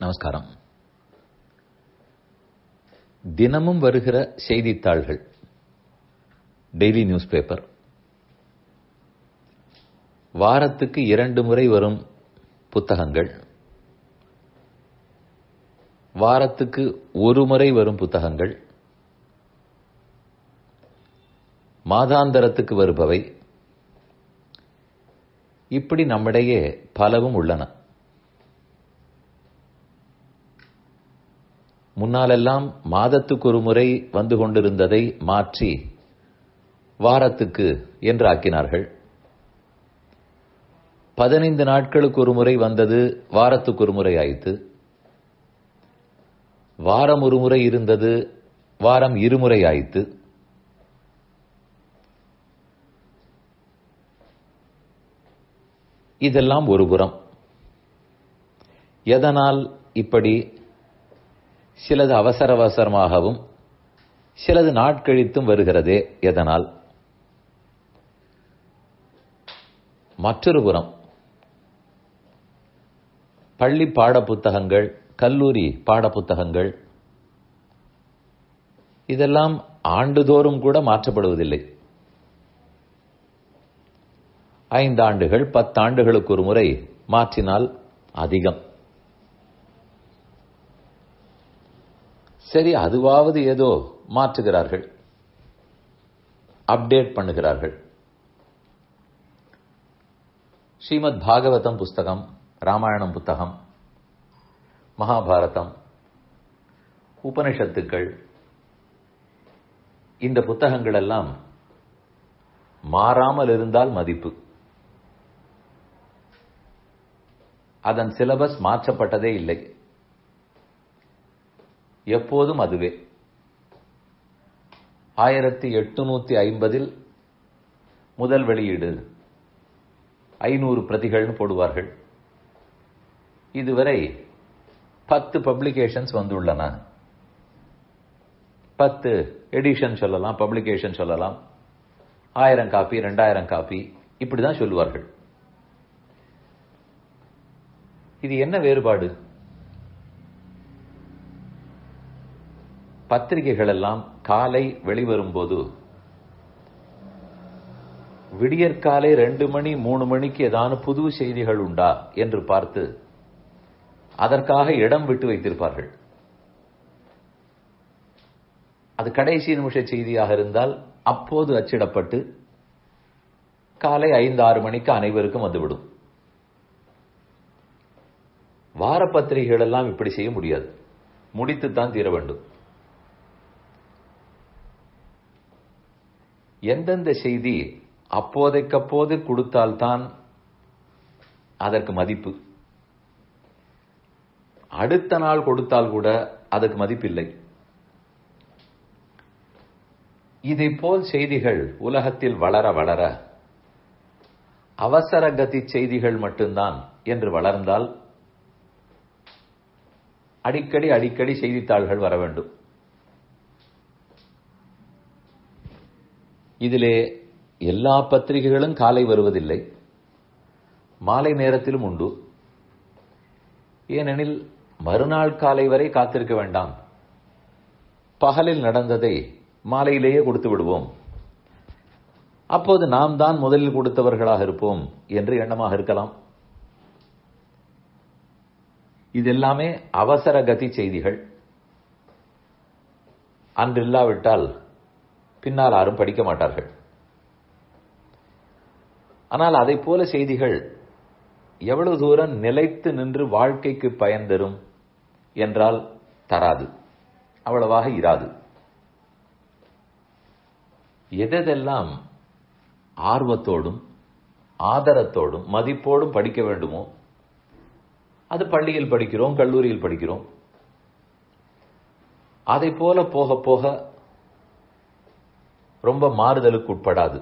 நமஸ்காரம் தினமும் வருகிற செய்தித்தாள்கள் டெய்லி நியூஸ் பேப்பர் வாரத்துக்கு இரண்டு முறை வரும் புத்தகங்கள் வாரத்துக்கு ஒரு முறை வரும் புத்தகங்கள் மாதாந்தரத்துக்கு வருபவை இப்படி நம்மிடையே பலவும் உள்ளன முன்னாலெல்லாம் மாதத்துக்கு ஒரு முறை வந்து கொண்டிருந்ததை மாற்றி வாரத்துக்கு என்று ஆக்கினார்கள் பதினைந்து நாட்களுக்கு ஒரு முறை வந்தது வாரத்துக்கு ஒரு முறை ஆயிற்று வாரம் ஒரு முறை இருந்தது வாரம் இருமுறை ஆயிற்று இதெல்லாம் ஒரு புறம் எதனால் இப்படி சிலது அவசர அவசரமாகவும் சிலது நாட்கழித்தும் வருகிறதே எதனால் மற்றொரு புறம் பள்ளி பாட புத்தகங்கள் கல்லூரி பாட புத்தகங்கள் இதெல்லாம் ஆண்டுதோறும் கூட மாற்றப்படுவதில்லை ஐந்தாண்டுகள் பத்தாண்டுகளுக்கு ஒரு முறை மாற்றினால் அதிகம் சரி அதுவாவது ஏதோ மாற்றுகிறார்கள் அப்டேட் பண்ணுகிறார்கள் ஸ்ரீமத் பாகவதம் புஸ்தகம் ராமாயணம் புத்தகம் மகாபாரதம் உபனிஷத்துக்கள் இந்த புத்தகங்கள் எல்லாம் மாறாமல் இருந்தால் மதிப்பு அதன் சிலபஸ் மாற்றப்பட்டதே இல்லை எப்போதும் அதுவே ஆயிரத்தி எட்டுநூத்தி ஐம்பதில் முதல் வெளியீடு ஐநூறு பிரதிகள்னு போடுவார்கள் இதுவரை பத்து பப்ளிகேஷன்ஸ் வந்துள்ளன பத்து எடிஷன் சொல்லலாம் பப்ளிகேஷன் சொல்லலாம் ஆயிரம் காப்பி ரெண்டாயிரம் காப்பி இப்படிதான் சொல்லுவார்கள் இது என்ன வேறுபாடு பத்திரிகைகள் எல்லாம் காலை வெளிவரும்போது விடியற்காலை ரெண்டு மணி மூணு மணிக்கு ஏதான புது செய்திகள் உண்டா என்று பார்த்து அதற்காக இடம் விட்டு வைத்திருப்பார்கள் அது கடைசி நிமிஷ செய்தியாக இருந்தால் அப்போது அச்சிடப்பட்டு காலை ஐந்து ஆறு மணிக்கு அனைவருக்கும் வந்துவிடும் வார பத்திரிகைகள் எல்லாம் இப்படி செய்ய முடியாது முடித்துத்தான் தீர வேண்டும் எந்தெந்த செய்தி அப்போதைக்கப்போது கொடுத்தால்தான் அதற்கு மதிப்பு அடுத்த நாள் கொடுத்தால் கூட அதற்கு மதிப்பில்லை இதை போல் செய்திகள் உலகத்தில் வளர வளர அவசர கதி செய்திகள் மட்டும்தான் என்று வளர்ந்தால் அடிக்கடி அடிக்கடி செய்தித்தாள்கள் வர வேண்டும் இதிலே எல்லா பத்திரிகைகளும் காலை வருவதில்லை மாலை நேரத்திலும் உண்டு ஏனெனில் மறுநாள் காலை வரை காத்திருக்க வேண்டாம் பகலில் நடந்ததை மாலையிலேயே கொடுத்து விடுவோம் அப்போது நாம் தான் முதலில் கொடுத்தவர்களாக இருப்போம் என்று எண்ணமாக இருக்கலாம் இதெல்லாமே அவசர கதி செய்திகள் அன்றில்லாவிட்டால் பின்னால் யாரும் படிக்க மாட்டார்கள் ஆனால் அதை போல செய்திகள் எவ்வளவு தூரம் நிலைத்து நின்று வாழ்க்கைக்கு பயன் தரும் என்றால் தராது அவ்வளவாக இராது எதெல்லாம் ஆர்வத்தோடும் ஆதரத்தோடும் மதிப்போடும் படிக்க வேண்டுமோ அது பள்ளியில் படிக்கிறோம் கல்லூரியில் படிக்கிறோம் அதை போல போக போக ரொம்ப மாறுதலுக்கு உட்படாது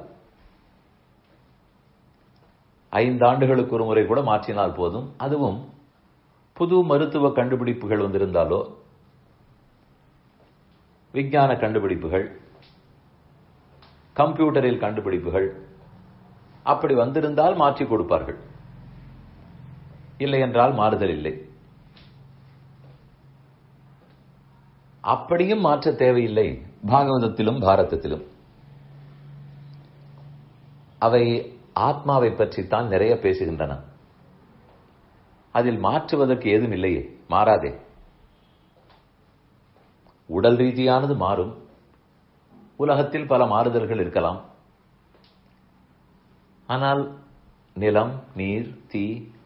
ஐந்து ஆண்டுகளுக்கு ஒரு முறை கூட மாற்றினால் போதும் அதுவும் புது மருத்துவ கண்டுபிடிப்புகள் வந்திருந்தாலோ விஞ்ஞான கண்டுபிடிப்புகள் கம்ப்யூட்டரில் கண்டுபிடிப்புகள் அப்படி வந்திருந்தால் மாற்றி கொடுப்பார்கள் இல்லை என்றால் மாறுதல் இல்லை அப்படியும் மாற்ற தேவையில்லை பாகவதத்திலும் பாரதத்திலும் அவை ஆத்மாவை பற்றித்தான் நிறைய பேசுகின்றன அதில் மாற்றுவதற்கு ஏதும் இல்லையே மாறாதே உடல் ரீதியானது மாறும் உலகத்தில் பல மாறுதல்கள் இருக்கலாம் ஆனால் நிலம் நீர் தீ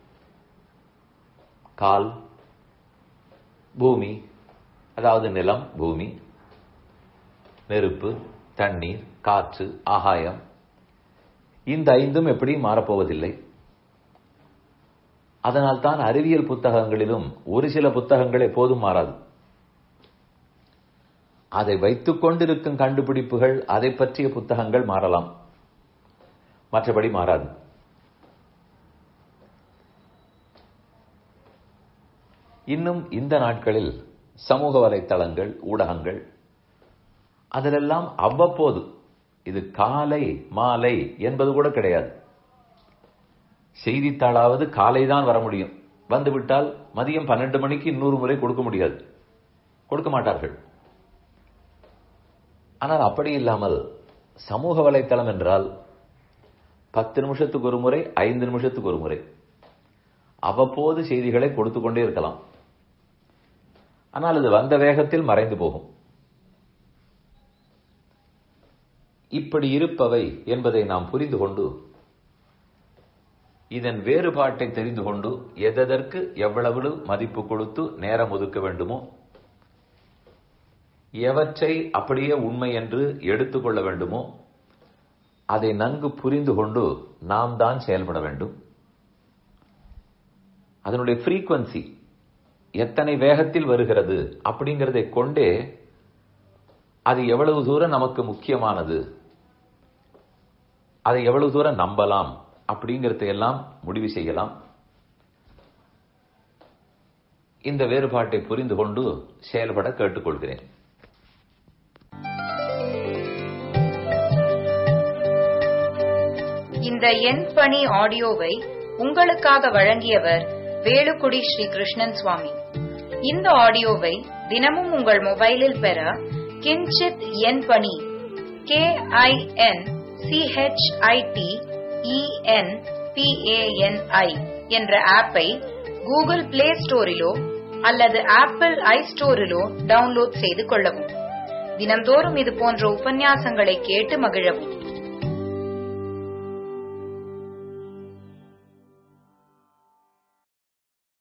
கால் பூமி அதாவது நிலம் பூமி நெருப்பு தண்ணீர் காற்று ஆகாயம் இந்த ஐந்தும் எப்படி மாறப்போவதில்லை அதனால் தான் அறிவியல் புத்தகங்களிலும் ஒரு சில புத்தகங்கள் எப்போதும் மாறாது அதை வைத்துக் கொண்டிருக்கும் கண்டுபிடிப்புகள் அதை பற்றிய புத்தகங்கள் மாறலாம் மற்றபடி மாறாது இன்னும் இந்த நாட்களில் சமூக வலைத்தளங்கள் ஊடகங்கள் அதிலெல்லாம் அவ்வப்போது இது காலை மாலை என்பது கூட கிடையாது செய்தித்தாளாவது காலை தான் வர முடியும் வந்துவிட்டால் மதியம் பன்னெண்டு மணிக்கு இன்னொரு முறை கொடுக்க முடியாது கொடுக்க மாட்டார்கள் ஆனால் அப்படி இல்லாமல் சமூக வலைத்தளம் என்றால் பத்து நிமிஷத்துக்கு ஒரு முறை ஐந்து நிமிஷத்துக்கு ஒரு முறை அவ்வப்போது செய்திகளை கொடுத்து கொண்டே இருக்கலாம் ஆனால் அது வந்த வேகத்தில் மறைந்து போகும் இப்படி இருப்பவை என்பதை நாம் புரிந்து கொண்டு இதன் வேறுபாட்டை தெரிந்து கொண்டு எதற்கு எவ்வளவு மதிப்பு கொடுத்து நேரம் ஒதுக்க வேண்டுமோ எவற்றை அப்படியே உண்மை என்று எடுத்துக்கொள்ள வேண்டுமோ அதை நன்கு புரிந்து கொண்டு நாம் தான் செயல்பட வேண்டும் அதனுடைய ஃப்ரீக்வன்சி எத்தனை வேகத்தில் வருகிறது அப்படிங்கிறதை கொண்டே அது எவ்வளவு தூரம் நமக்கு முக்கியமானது அதை எவ்வளவு தூரம் நம்பலாம் அப்படிங்கிறத எல்லாம் முடிவு செய்யலாம் இந்த வேறுபாட்டை புரிந்து கொண்டு செயல்பட கேட்டுக்கொள்கிறேன் இந்த எண் பணி ஆடியோவை உங்களுக்காக வழங்கியவர் வேலுக்குடி ஸ்ரீ கிருஷ்ணன் சுவாமி இந்த ஆடியோவை தினமும் உங்கள் மொபைலில் பெற கிஞ்சித் எண் பணி கே ஐ என் சிஹெச்ஐடி இஎன் பிஏஎன்ஐ என்ற ஆப்பை கூகுள் பிளே ஸ்டோரிலோ அல்லது ஆப்பிள் ஐ ஸ்டோரிலோ டவுன்லோட் செய்து கொள்ளவும் தினம்தோறும் இது போன்ற உபன்யாசங்களை கேட்டு மகிழவும்